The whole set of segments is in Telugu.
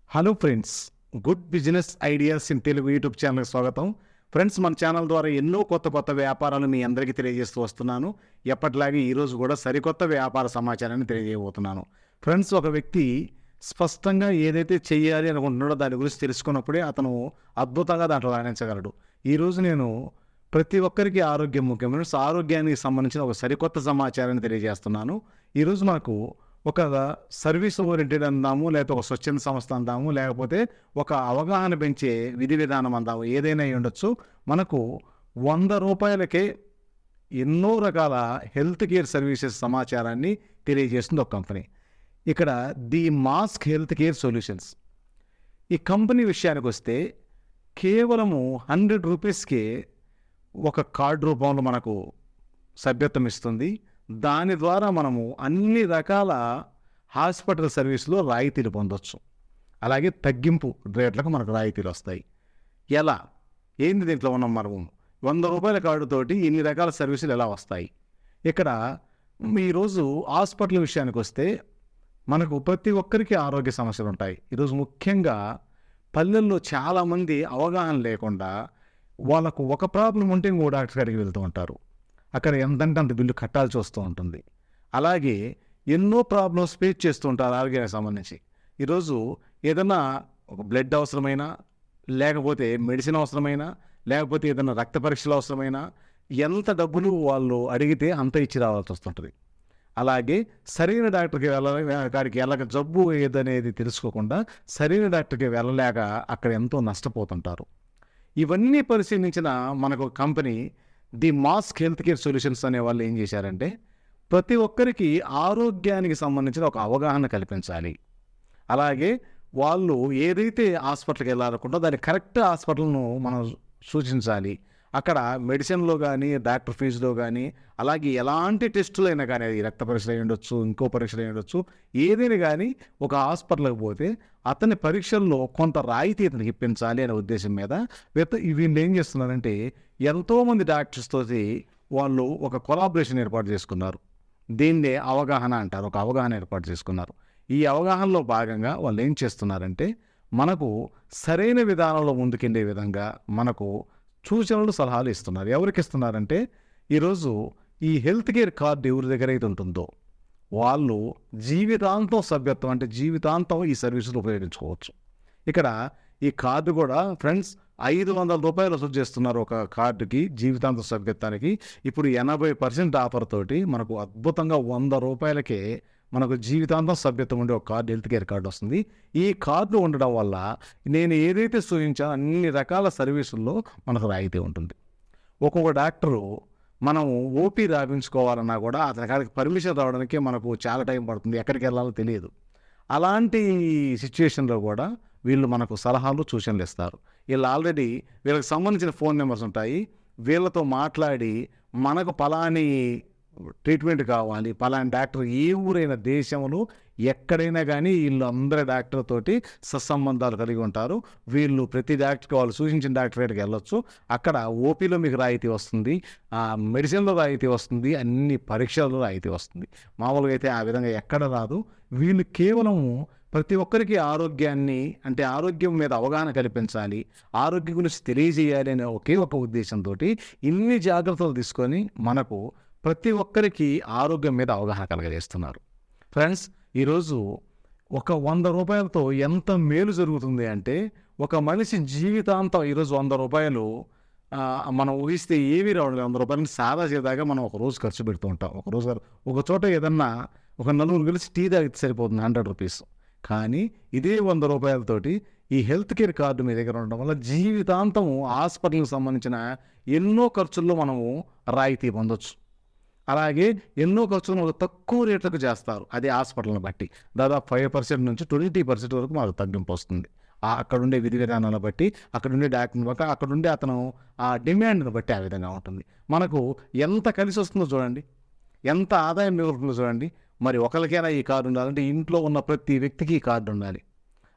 Hello friends good business ideas in Telugu YouTube ఛానల్కి స్వాగతం ఫ్రెండ్స్ మన ఛానల్ ద్వారా ఎన్నో కొత్త కొత్త వ్యాపారాలు మీ అందరికీ తెలియజేస్తూ వస్తున్నాను ఎప్పటిలాగే ఈరోజు కూడా సరికొత్త వ్యాపార సమాచారాన్ని తెలియజేయబోతున్నాను ఫ్రెండ్స్ ఒక వ్యక్తి స్పష్టంగా ఏదైతే చేయాలి అనుకుంటున్నాడో దాని గురించి తెలుసుకున్నప్పుడే అతను అద్భుతంగా దాంట్లో రాణించగలడు ఈరోజు నేను ప్రతి ఒక్కరికి ఆరోగ్యం ముఖ్యం ఫ్రెండ్స్ ఆరోగ్యానికి సంబంధించిన ఒక సరికొత్త సమాచారాన్ని తెలియజేస్తున్నాను ఈరోజు మనకు ఒక సర్వీస్ ఓరియంటెడ్ అందాము లేకపోతే ఒక స్వచ్ఛంద సంస్థ అందాము లేకపోతే ఒక అవగాహన పెంచే విధి విధానం అందాము ఏదైనా అయి ఉండొచ్చు మనకు వంద రూపాయలకే ఎన్నో రకాల హెల్త్ కేర్ సర్వీసెస్ సమాచారాన్ని తెలియజేస్తుంది ఒక కంపెనీ ఇక్కడ the mask health care solutions ఈ కంపెనీ విషయానికి వస్తే కేవలము హండ్రెడ్ రూపీస్కే ఒక కార్డు రూపంలో మనకు సభ్యత్వం ఇస్తుంది దాని ద్వారా మనము అన్ని రకాల హాస్పిటల్ సర్వీసులో రాయితీలు పొందొచ్చు అలాగే తగ్గింపు రేట్లకు మనకు రాయితీలు వస్తాయి ఎలా ఏంది దీంట్లో ఉన్నాం మనము వంద రూపాయల కార్డుతోటి ఇన్ని రకాల సర్వీసులు ఎలా వస్తాయి ఇక్కడ ఈరోజు హాస్పిటల్ విషయానికి వస్తే మనకు ప్రతి ఒక్కరికి ఆరోగ్య సమస్యలు ఉంటాయి ఈరోజు ముఖ్యంగా పల్లెల్లో చాలామంది అవగాహన లేకుండా వాళ్ళకు ఒక ప్రాబ్లం ఉంటే ఇంకో డాక్టర్ గారికి వెళ్తూ ఉంటారు అక్కడ ఎంతంటే అంత బిల్లు కట్టాల్సి వస్తూ ఉంటుంది అలాగే ఎన్నో ప్రాబ్లమ్స్ ఫేస్ చేస్తూ ఉంటారు ఆరోగ్యానికి సంబంధించి ఈరోజు ఏదైనా ఒక బ్లడ్ అవసరమైనా లేకపోతే మెడిసిన్ అవసరమైనా లేకపోతే ఏదైనా రక్త పరీక్షలు అవసరమైనా ఎంత డబ్బులు వాళ్ళు అడిగితే అంత ఇచ్చి రావాల్సి వస్తుంటుంది అలాగే సరైన డాక్టర్కి వెళ్ళ కాడికి వెళ్ళక జబ్బు ఏదనేది తెలుసుకోకుండా సరైన డాక్టర్కి వెళ్ళలేక అక్కడ ఎంతో నష్టపోతుంటారు ఇవన్నీ పరిశీలించిన మనకు company the mask health care solutions అనే వాళ్ళు ఏం చేశారంటే ప్రతి ఒక్కరికి ఆరోగ్యానికి సంబంధించిన ఒక అవగాహన కల్పించాలి అలాగే వాళ్ళు ఏదైతే హాస్పిటల్కి వెళ్ళాలనుకుంటో దాని కరెక్ట్ హాస్పిటల్ను మనం సూచించాలి అక్కడ మెడిసిన్లో కానీ డాక్టర్ ఫీజులో కానీ అలాగే ఎలాంటి టెస్టులైనా కానీ అది రక్త పరీక్షలు అయి ఉండొచ్చు ఇంకో పరీక్షలు అయి ఉండొచ్చు ఏదైనా కానీ ఒక హాస్పిటల్కి పోతే అతని పరీక్షల్లో కొంత రాయితీ అతనికి ఇప్పించాలి అనే ఉద్దేశం మీద వీత- వీళ్ళు ఏం చేస్తున్నారంటే ఎంతోమంది డాక్టర్స్ తోటి వాళ్ళు ఒక కొలాబరేషన్ ఏర్పాటు చేసుకున్నారు దీన్నే అవగాహన అంటారు ఒక అవగాహన ఏర్పాటు చేసుకున్నారు ఈ అవగాహనలో భాగంగా వాళ్ళు ఏం చేస్తున్నారంటే మనకు సరైన విధానంలో ముందుకెళ్ళే విధంగా మనకు సూచనలు సలహాలు ఇస్తున్నారు ఎవరికి ఇస్తున్నారంటే ఈరోజు ఈ హెల్త్ కేర్ కార్డు ఎవరి దగ్గర అయితే ఉంటుందో వాళ్ళు జీవితాంతం సభ్యత్వం అంటే జీవితాంతం ఈ సర్వీసులు ఉపయోగించుకోవచ్చు ఇక్కడ ఈ కార్డు కూడా ఫ్రెండ్స్ ఐదు వందల రూపాయలు వసూలు చేస్తున్నారు ఒక కార్డుకి జీవితాంత సభ్యత్వానికి ఇప్పుడు ఎనభై పర్సెంట్ ఆఫర్ తోటి మనకు అద్భుతంగా వంద రూపాయలకే మనకు జీవితాంతం సభ్యత్వం ఉండే ఒక కార్డు హెల్త్ కేర్ కార్డు వస్తుంది ఈ కార్డు ఉండడం వల్ల నేను ఏదైతే సూచించానో అన్ని రకాల సర్వీసుల్లో మనకు రాయితీ ఉంటుంది ఒక్కొక్క డాక్టరు మనం ఓపీ రాపించుకోవాలన్నా కూడా అతని కాడికి పర్మిషన్ రావడానికి మనకు చాలా టైం పడుతుంది ఎక్కడికి వెళ్ళాలో తెలియదు అలాంటి సిచ్యువేషన్లో కూడా వీళ్ళు మనకు సలహాలు సూచనలు ఇస్తారు వీళ్ళు ఆల్రెడీ వీళ్ళకి సంబంధించిన ఫోన్ నెంబర్స్ ఉంటాయి వీళ్ళతో మాట్లాడి మనకు పలాని ట్రీట్మెంట్ కావాలి పలాని డాక్టర్ ఏ ఊరైన దేశంలో ఎక్కడైనా కానీ వీళ్ళు అందరి డాక్టర్ తోటి సత్సంబంధాలు కలిగి ఉంటారు వీళ్ళు ప్రతి డాక్టర్కి వాళ్ళు సూచించిన డాక్టర్ దగ్గరికి వెళ్ళొచ్చు అక్కడ ఓపీలో మీకు రాయితీ వస్తుంది ఆ మెడిసిన్లో రాయితీ వస్తుంది అన్ని పరీక్షల్లో రాయితీ వస్తుంది మామూలుగా అయితే ఆ విధంగా ఎక్కడ రాదు వీళ్ళు కేవలము ప్రతి ఒక్కరికి ఆరోగ్యాన్ని అంటే ఆరోగ్యం మీద అవగాహన కల్పించాలి ఆరోగ్యం గురించి తెలియజేయాలి అనే ఒకే ఒక ఉద్దేశంతో ఇన్ని జాగ్రత్తలు తీసుకొని మనకు ప్రతి ఒక్కరికి ఆరోగ్యం మీద అవగాహన కలగజేస్తున్నారు ఫ్రెండ్స్ ఈరోజు ఒక వంద రూపాయలతో ఎంత మేలు జరుగుతుంది అంటే ఒక మనిషి జీవితాంతం ఈరోజు వంద రూపాయలు ఆ, మనం ఊహిస్తే ఏమీ రావడం లేదు. వంద రూపాయలని సాదా చేదాగా మనం ఒక రోజు ఖర్చు పెడుతూ ఉంటాం ఒక రోజు ఒక చోట ఏదన్నా ఒక నలుగురు కలిసి టీ తాగితే సరిపోతుంది హండ్రెడ్ రూపీస్ కానీ ఇదే వంద రూపాయలతోటి ఈ హెల్త్ కేర్ కార్డు మీ దగ్గర ఉండడం వల్ల జీవితాంతం హాస్పిటల్కి సంబంధించిన ఎన్నో ఖర్చుల్లో మనము రాయితీ పొందొచ్చు అలాగే ఎన్నో ఖర్చులను ఒక తక్కువ రేట్లకు చేస్తారు అదే హాస్పిటల్ని బట్టి దాదాపు ఫైవ్ పర్సెంట్ నుంచి ట్వంటీ పర్సెంట్ వరకు మనకు తగ్గింపు వస్తుంది ఆ అక్కడ ఉండే విధి విధానాలను బట్టి అక్కడ ఉండే డాక్టర్ని బట్టి అక్కడ ఉండే అతను ఆ డిమాండ్ని బట్టి ఆ విధంగా ఉంటుంది మనకు ఎంత కలిసి వస్తుందో చూడండి ఎంత ఆదాయం మిగులుతుందో చూడండి మరి ఒకరికైనా ఈ కార్డు ఉండాలంటే ఇంట్లో ఉన్న ప్రతి వ్యక్తికి ఈ కార్డు ఉండాలి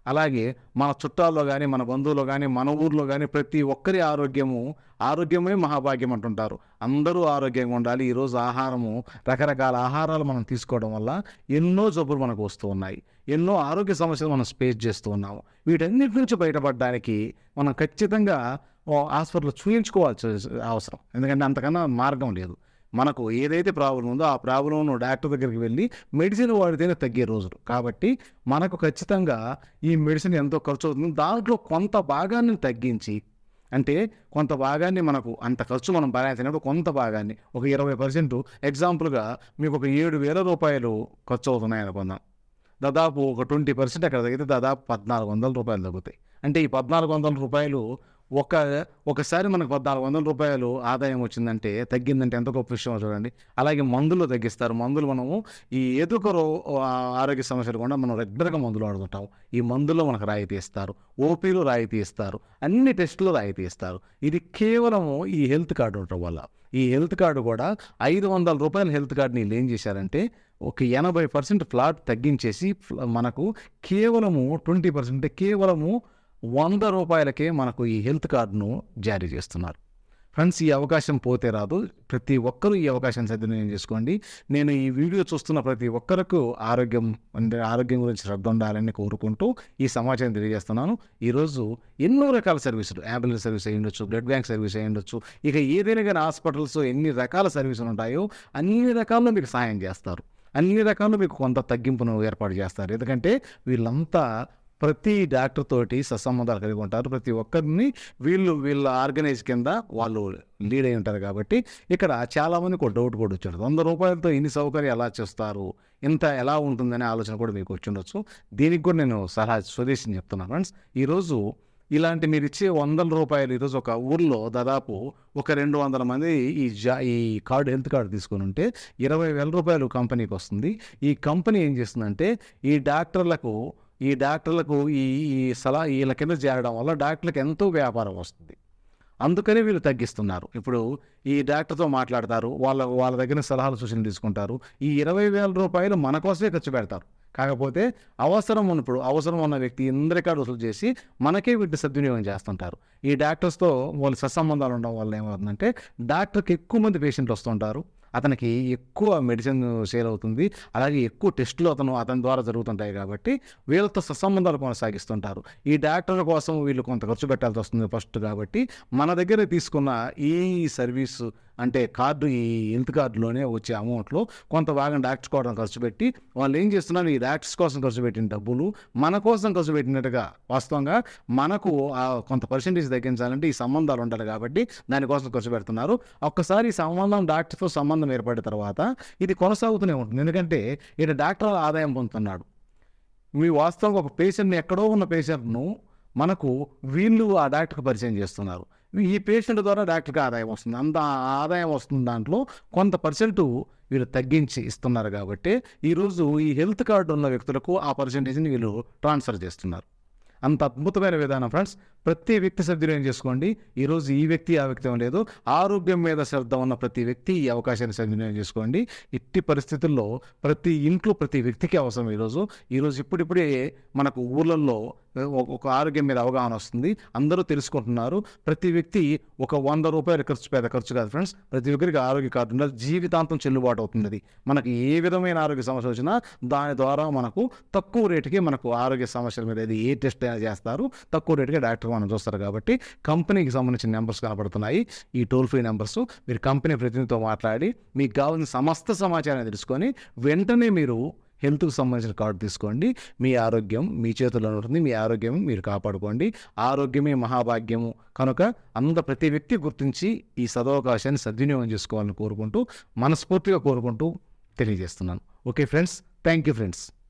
అలాగే మన చుట్టాల్లో కానీ మన బంధువుల్లో కానీ మన ఊర్లో కానీ ప్రతి ఒక్కరి ఆరోగ్యము ఆరోగ్యమే మహాభాగ్యం అంటుంటారు అందరూ ఆరోగ్యంగా ఉండాలి ఈరోజు ఆహారము రకరకాల ఆహారాలు మనం తీసుకోవడం వల్ల ఎన్నో జబ్బులు మనకు వస్తూ ఉన్నాయి ఎన్నో ఆరోగ్య సమస్యలు మనం స్పేస్ చేస్తూ ఉన్నాము వీటన్నిటి నుంచి బయటపడడానికి మనం ఖచ్చితంగా ఓ హాస్పిటల్ చూయించుకోవాల్సి అవసరం ఎందుకంటే అంతకన్నా మార్గం లేదు మనకు ఏదైతే ప్రాబ్లం ఉందో ఆ ప్రాబ్లం డాక్టర్ దగ్గరికి వెళ్ళి మెడిసిన్ వాడితేనే తగ్గే రోజులు కాబట్టి మనకు ఖచ్చితంగా ఈ మెడిసిన్ ఎంతో ఖర్చు అవుతుంది దాంట్లో కొంత భాగాన్ని తగ్గించి అంటే కొంత భాగాన్ని మనకు అంత ఖర్చు మనం భరాయించినప్పుడు కొంత భాగాన్ని ఒక ఇరవై పర్సెంట్ ఎగ్జాంపుల్గా మీకు ఒక ఏడు వేల రూపాయలు ఖర్చు అవుతున్నాయి అనుకుందాం దాదాపు ఒక ట్వంటీ పర్సెంట్ అక్కడ తగ్గితే దాదాపు పద్నాలుగు వందల రూపాయలు తగ్గుతాయి అంటే ఈ పద్నాలుగు వందల రూపాయలు ఒక ఒకసారి మనకు పద్నాలుగు వందల రూపాయలు ఆదాయం వచ్చిందంటే తగ్గిందంటే ఎంత గొప్ప విషయం చూడండి అలాగే మందులు తగ్గిస్తారు మందులు మనము ఈ ఏదో ఒక రో- ఆ ఆరోగ్య సమస్యలు కూడా మనం రెగ్యులర్గా మందులు వాడుతుంటాం ఈ మందుల్లో మనకు రాయితీ ఇస్తారు ఓపీలు రాయితీ ఇస్తారు అన్ని టెస్టులు రాయితీ ఇస్తారు ఇది కేవలము ఈ హెల్త్ కార్డు ఉండటం వల్ల ఈ హెల్త్ కార్డు కూడా ఐదు వందల రూపాయల హెల్త్ కార్డుని వీళ్ళు ఏం చేశారంటే ఒక ఎనభై పర్సెంట్ ఫ్లాట్ తగ్గించేసి ఫ్ల- మనకు కేవలము ట్వంటీ పర్సెంట్ కేవలము వంద రూపాయలకే మనకు ఈ హెల్త్ కార్డును జారీ చేస్తున్నారు ఫ్రెండ్స్ ఈ అవకాశం పోతే రాదు ప్రతి ఒక్కరూ ఈ అవకాశం సద్వినియోగం చేసుకోండి నేను ఈ వీడియో చూస్తున్న ప్రతి ఒక్కరికి ఆరోగ్యం అంటే ఆరోగ్యం గురించి శ్రద్ధ ఉండాలని కోరుకుంటూ ఈ సమాచారం తెలియజేస్తున్నాను ఈరోజు ఎన్నో రకాల సర్వీసులు అంబులెన్స్ సర్వీస్ అయ్యి ఉండొచ్చు బ్లడ్ బ్యాంక్ సర్వీస్ అయ్యి ఉండొచ్చు ఇక ఏదైనా కానీ హాస్పిటల్స్ ఎన్ని రకాల సర్వీసులు ఉంటాయో అన్ని రకాల్లో మీకు సాయం చేస్తారు అన్ని రకాలు మీకు కొంత తగ్గింపును ఏర్పాటు చేస్తారు ఎందుకంటే వీళ్ళంతా ప్రతి డాక్టర్ తోటి సత్సంబంధాలు కలిగి ఉంటారు ప్రతి ఒక్కరిని వీళ్ళు వీళ్ళ ఆర్గనైజ్ కింద వాళ్ళు లీడ్ అయి ఉంటారు కాబట్టి ఇక్కడ చాలామందికి ఒక డౌట్ కూడా వచ్చాడు వంద రూపాయలతో ఇన్ని సౌకర్యం ఎలా చేస్తారు ఇంత ఎలా ఉంటుందనే ఆలోచన కూడా మీకు వచ్చి ఉండొచ్చు దీనికి కూడా నేను సలహా స్వదేశం చెప్తున్నాను ఫ్రెండ్స్ ఈరోజు ఇలాంటి మీరు ఇచ్చే వందల రూపాయలు ఈరోజు ఒక ఊర్లో దాదాపు ఒక రెండు వందల మంది ఈ జా ఈ కార్డు హెల్త్ కార్డు తీసుకొని ఉంటే ఇరవై వేల రూపాయలు కంపెనీకి వస్తుంది ఈ కంపెనీ ఏం చేస్తుందంటే ఈ డాక్టర్లకు ఈ డాక్టర్లకు ఈ ఈ సలహా వీళ్ళ కింద చేరడం వల్ల డాక్టర్లకు ఎంతో వ్యాపారం వస్తుంది అందుకని వీళ్ళు తగ్గిస్తున్నారు ఇప్పుడు ఈ డాక్టర్తో మాట్లాడతారు వాళ్ళ వాళ్ళ దగ్గర సలహాలు సూచనలు తీసుకుంటారు ఈ ఇరవై వేల రూపాయలు మన కోసమే ఖర్చు పెడతారు కాకపోతే అవసరం ఉన్నప్పుడు అవసరం ఉన్న వ్యక్తి ఇందరికాడు వసూలు చేసి మనకే వీటి సద్వినియోగం చేస్తుంటారు ఈ డాక్టర్స్తో వాళ్ళు సత్సంబంధాలు ఉండడం వల్ల ఏమవుతుందంటే డాక్టర్కి ఎక్కువ మంది పేషెంట్లు వస్తుంటారు అతనికి ఎక్కువ మెడిసిన్ సేల్ అవుతుంది అలాగే ఎక్కువ టెస్టులు అతను అతని ద్వారా జరుగుతుంటాయి కాబట్టి వీళ్ళతో సత్సంబంధాలు కొనసాగిస్తుంటారు ఈ డాక్టర్ కోసం వీళ్ళు కొంత ఖర్చు పెట్టాల్సి వస్తుంది ఫస్ట్ కాబట్టి మన దగ్గర తీసుకున్న ఈ సర్వీస్ అంటే కార్డు ఈ హెల్త్ కార్డులోనే వచ్చే అమౌంట్లో కొంత భాగం డాక్టర్స్ కోసం ఖర్చు పెట్టి వాళ్ళు ఏం చేస్తున్నారు ఈ డాక్టర్స్ కోసం ఖర్చు పెట్టిన డబ్బులు మన కోసం ఖర్చు పెట్టినట్టుగా వాస్తవంగా మనకు ఆ కొంత పర్సెంటేజ్ తగ్గించాలంటే ఈ సంబంధాలు ఉండాలి కాబట్టి దానికోసం ఖర్చు పెడుతున్నారు ఒక్కసారి ఈ సంబంధం డాక్టర్తో సంబంధం ఏర్పడిన తర్వాత ఇది కొనసాగుతూనే ఉంటుంది ఎందుకంటే ఈయన డాక్టర్ ఆదాయం పొందుతున్నాడు మీ వాస్తవంగా ఒక పేషెంట్ని ఎక్కడో ఉన్న పేషెంట్ను మనకు వీళ్ళు ఆ డాక్టర్కి పరిచయం చేస్తున్నారు ఈ పేషెంట్ ద్వారా డాక్టర్కి ఆదాయం వస్తుంది అంత ఆదాయం వస్తుంది దాంట్లో కొంత పర్సెంట్ వీళ్ళు తగ్గించి ఇస్తున్నారు కాబట్టి ఈరోజు ఈ హెల్త్ కార్డు ఉన్న వ్యక్తులకు ఆ పర్సెంటేజ్ని వీళ్ళు ట్రాన్స్ఫర్ చేస్తున్నారు అంత అద్భుతమైన విధానం ఫ్రెండ్స్ ప్రతి వ్యక్తి సద్వినియోగం చేసుకోండి ఈరోజు ఈ వ్యక్తి ఆ వ్యక్తి ఏం లేదు ఆరోగ్యం మీద శ్రద్ధ ఉన్న ప్రతి వ్యక్తి ఈ అవకాశాన్ని సద్వినియోగం చేసుకోండి ఇట్టి పరిస్థితుల్లో ప్రతి ఇంట్లో ప్రతి వ్యక్తికి అవసరం ఈరోజు ఈరోజు ఇప్పుడిప్పుడే మనకు ఊళ్ళల్లో ఒక- ఒక ఆరోగ్యం మీద అవగాహన వస్తుంది అందరూ తెలుసుకుంటున్నారు ప్రతి వ్యక్తి ఒక వంద రూపాయలు ఖర్చు పేద ఖర్చు కాదు ఫ్రెండ్స్ ప్రతి ఒక్కరికి ఆరోగ్య కార్డు ఉండాలి జీవితాంతం చెల్లుబాటు అవుతుంది అది మనకి ఏ విధమైన ఆరోగ్య సమస్య వచ్చినా దాని ద్వారా మనకు తక్కువ రేటుకి మనకు ఆరోగ్య సమస్యల మీద ఇది ఏ టెస్ట్ అయినా చేస్తారు తక్కువ రేటుకి డాక్టర్ మనం చూస్తారు కాబట్టి కంపెనీకి సంబంధించిన నెంబర్స్ కనబడుతున్నాయి ఈ టోల్ ఫ్రీ నెంబర్స్ మీరు కంపెనీ ప్రతినిధితో మాట్లాడి మీకు కావాల్సిన సమస్త సమాచారాన్ని తెలుసుకొని వెంటనే మీరు హెల్త్కి సంబంధించిన కార్డు తీసుకోండి మీ ఆరోగ్యం మీ చేతుల్లో ఉంటుంది మీ ఆరోగ్యం మీరు కాపాడుకోండి ఆరోగ్యమే మహాభాగ్యము కనుక అంత ప్రతి వ్యక్తి గుర్తించి ఈ సదవకాశాన్ని సద్వినియోగం చేసుకోవాలని కోరుకుంటూ మనస్ఫూర్తిగా కోరుకుంటూ తెలియజేస్తున్నాను okay friends thank you friends